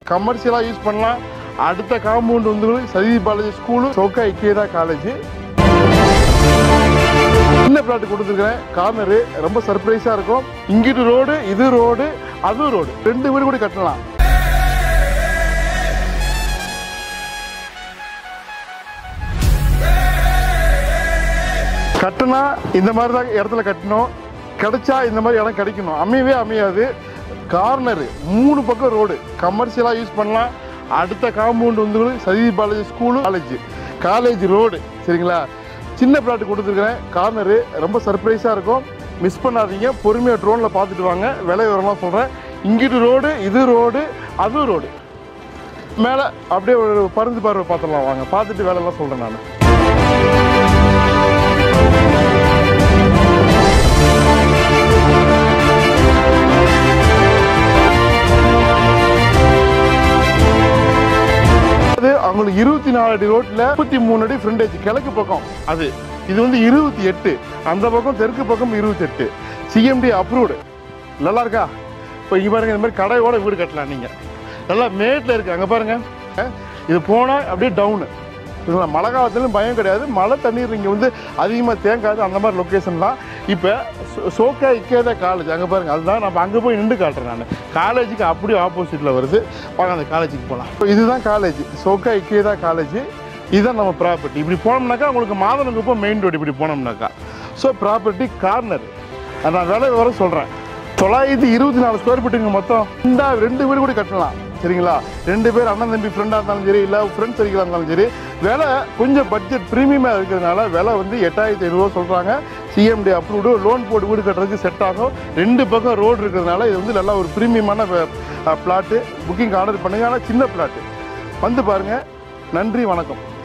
கமர்ஷியலாக யூஸ் பண்ணலாம் அடுத்த காம்பவுண்ட் வந்து சதி பாலாஜி ஸ்கூலு சோக்கா இக்கேதா காலேஜ் சின்ன பிளாட் கொடுத்துருக்கேன் கார்னரு ரொம்ப சர்ப்ரைஸாக இருக்கும் இங்கிட்டு ரோடு இது ரோடு அது ரோடு ரெண்டு வீடு கூட கட்டலாம் கட்டினா இந்த மாதிரி தான் இடத்துல கட்டணும் கிடைச்சா இந்த மாதிரி இடம் கிடைக்கணும் அமையவே அமையாது கார்னரு மூணு பக்கம் ரோடு கமர்ஷியலாக யூஸ் பண்ணலாம் அடுத்த காம்பவுண்ட் வந்து சதி Balaji school college college road சரிங்களா சின்ன பிளாட் கொடுத்துருக்குறேன் கார்னரு ரொம்ப சர்ப்ரைஸாக இருக்கும் மிஸ் பண்ணாதீங்க பொறுமையாக ட்ரோனில் பார்த்துட்டு வாங்க விலை விவரம்லாம் சொல்கிறேன் இங்கிட்டு ரோடு இது ரோடு அதுவும் ரோடு மேலே அப்படியே ஒரு பருந்து பார்வை பார்த்துடலாம் வாங்க பார்த்துட்டு வேலையெல்லாம் சொல்கிறேன் நான் அது அவங்களுக்கு இருபத்தி நாலு அடி ரோட்ல முப்பத்தி மூணு அடி ஃப்ரண்டேஜ் கிழக்கு பக்கம் அது இது வந்து இருபத்தி எட்டு அந்த பக்கம் தெற்கு பக்கம் இருபத்தி எட்டு சிஎம்டி அப்ரூவ்டு நல்லா இருக்கா இப்போ இங்க பாருங்க இந்த மாதிரி கடையோட வீடு கட்டலாம் நீங்க நல்லா மேட்ல இருக்கு அங்க பாருங்க அஹ், இது போனா அப்படியே டவுனு இதுல மழை காலத்துலையும் பயம் கிடையாது மழை தண்ணீர் இங்கே வந்து அதிகமாக தேங்காது அந்த மாதிரி லொக்கேஷன் தான் இப்போ சோக்கா இக்கேதா காலேஜ் அங்கே பாருங்க அதுதான் நம்ம அங்கே போய் நின்று காட்டுறேன் நான் காலேஜுக்கு அப்படியே ஆப்போசிட்டில் வருது வாங்க அந்த காலேஜுக்கு போகலாம் இதுதான் காலேஜ் சோக்கா இக்கேதா காலேஜ் இதுதான் நம்ம ப்ராப்பர்ட்டி இப்படி போனோம்னாக்கா உங்களுக்கு மாதனங்குப்பம் மெயின் ரோடு இப்படி போனோம்னாக்கா ஸோ ப்ராப்பர்ட்டி கார்னர் நான் விலை விவரம் சொல்கிறேன் தொள்ளாயிரத்தி இருபத்தி நாலு ஸ்கொயர் ஃபீட்டுங்க மொத்தம் இந்த ரெண்டு வீடு கூட கட்டலாம் சரிங்களா ரெண்டு பேர் அண்ணன் தம்பி ஃப்ரெண்டாக இருந்தாலும் சரி இல்லை ஃப்ரெண்ட்ஸ் சர்க்கிளாக இருந்தாலும் சரி விலை கொஞ்சம் பட்ஜெட் ப்ரீமியமாக இருக்கிறதுனால விலை வந்து எட்டாயிரத்தி ஐநூறுரூவா சொல்கிறாங்க சிஎம்டி அப்ரூவ்டு லோன் போட்டு வீடு கட்டுறதுக்கு செட் ஆகும் ரெண்டு பக்கம் ரோடு இருக்கிறதுனால இது வந்து நல்லா ஒரு ப்ரீமியமான பிளாட்டு புக்கிங் ஆர்டர் பண்ணுங்க ஆனால் சின்ன பிளாட்டு வந்து பாருங்கள் நன்றி வணக்கம்